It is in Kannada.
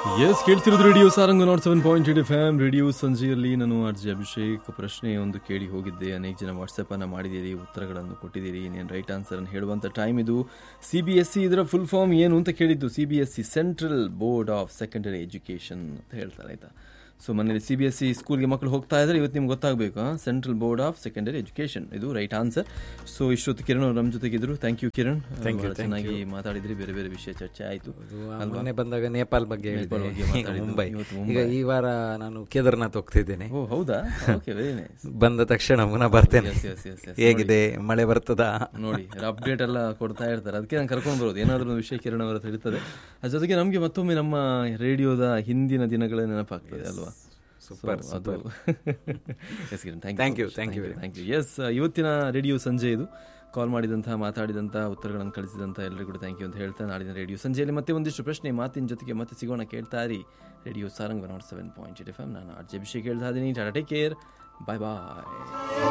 ಎಸ್ ಕೇಳ್ತಿರೋದು radio Sarang nought seven point eight F M radio ಸಂಜೆಯಲ್ಲಿ ನಾನು ಆರ್ ಜೆ ಅಭಿಷೇಕ್ ಪ್ರಶ್ನೆ ಒಂದು ಕೇಳಿ ಹೋಗಿದ್ದೆ ಅನೇಕ ಜನ ವಾಟ್ಸಪ್ ಅನ್ನ ಮಾಡಿದ್ದೀರಿ ಉತ್ತರಗಳನ್ನು ಕೊಟ್ಟಿದ್ದೀರಿ ನೀನು ರೈಟ್ ಆನ್ಸರ್ ಅನ್ನು ಹೇಳುವಂತ ಟೈಮ್ ಇದು ಸಿ ಬಿ ಎಸ್ ಸಿ ಇದರ ಫುಲ್ ಫಾರ್ಮ್ ಏನು ಅಂತ ಕೇಳಿದ್ದು C B S C central board of secondary education ಅಂತ ಹೇಳ್ತಾರೆ ಆಯ್ತಾ ಸೊ ಮನೇಲಿ ಸಿ ಬಿ ಎಸ್ ಸಿ ಸ್ಕೂಲ್ಗೆ ಮಕ್ಕಳು ಹೋಗ್ತಾ ಇದ್ರೆ ಇವತ್ತು ನಿಮ್ಗೆ ಗೊತ್ತಾಗಬೇಕು central board of secondary education ಇದು ರೈಟ್ ಆನ್ಸರ್ ಸೊ ಇಷ್ಟೊತ್ತು ಕಿರಣ್ ಅವರು ನಮ್ಮ ಜೊತೆಗಿದ್ರು ಥ್ಯಾಂಕ್ ಯು ಕಿರಣ್ ಬಹಳ ಚೆನ್ನಾಗಿ ಮಾತಾಡಿದ್ರಿ ಬೇರೆ ಬೇರೆ ವಿಷಯ ಚರ್ಚೆ ಆಯಿತು ಮೊನ್ನೆ ಬಂದಾಗ ನೇಪಾಲ್ ಬಗ್ಗೆ ನೇಪಾಲ್ ಹೇಳಿದೆ. ಬಗ್ಗೆ ಮಾತಾಡಿದ್ದು. ಮುಂಬೈ ಇವತ್ತು ಈಗ ಈ ವಾರ ನಾನು ಕೇದಾರ್ನಾಥ್ ಹೋಗ್ತಿದ್ದೇನೆ ಓ ಹೌದಾ ಓಕೆ ವೆರಿ ನೈಸ್ ಬಂದ ತಕ್ಷಣ ಪುನಃ ಬರ್ತೇನೆ Yes, yes, yes, yes. ಹೇಗಿದೆ ಮಳೆ ಬರ್ತದಾ ನೋಡಿ ಅಪ್ಡೇಟ್ ಎಲ್ಲ ಕೊಡ್ತಾ ಇರ್ತಾರೆ ಅದಕ್ಕೆ ನಾನು ಕರ್ಕೊಂಡು ಬರೋದು ಏನಾದರೂ ಒಂದು ವಿಷಯ ಕಿರಣ್ ಅವರ ಹತ್ರ ಇರ್ತದೆ ಅದ್ರ ಜೊತೆಗೆ ನಮಗೆ ಮತ್ತೊಮ್ಮೆ ನಮ್ಮ ರೇಡಿಯೋದ ಹಿಂದಿನ ದಿನಗಳ ನೆನಪಾಗ್ತದೆ ಅಲ್ವಾ ಸೂಪರ್ So, ಅದು yes Kiran thank Thank you you, thank you thank you yes ಇವತ್ತಿನ ರೇಡಿಯೋ ಸಂಜೆ ಇದು ಕಾಲ್ ಮಾಡಿದಂತಹ ಮಾತಾಡಿದಂತಹ ಉತ್ತರಗಳನ್ನು ಕಳಿಸಿದಂಥ ಎಲ್ಲರಿಗೂ ಕೂಡ ಥ್ಯಾಂಕ್ ಯು ಅಂತ ಹೇಳ್ತಾ ನಾಡಿನ ರೇಡಿಯೋ ಸಂಜೆಯಲ್ಲಿ ಮತ್ತೆ ಒಂದಿಷ್ಟು ಪ್ರಶ್ನೆ ಮಾತಿನ ಜೊತೆಗೆ ಮತ್ತೆ ಸಿಗೋಣ ಕೇಳ್ತಾ ಇರಿ radio Sarang nought seven point eight F M ನಾನು ಆರ್ ಜೆ ಅಭಿಷೇಕ್ ಹೇಳ್ತಾ ಇದ್ದೀನಿ ಟಾಟಾ ಟೇಕ್ ಕೇರ್ ಬಾಯ್ ಬಾಯ್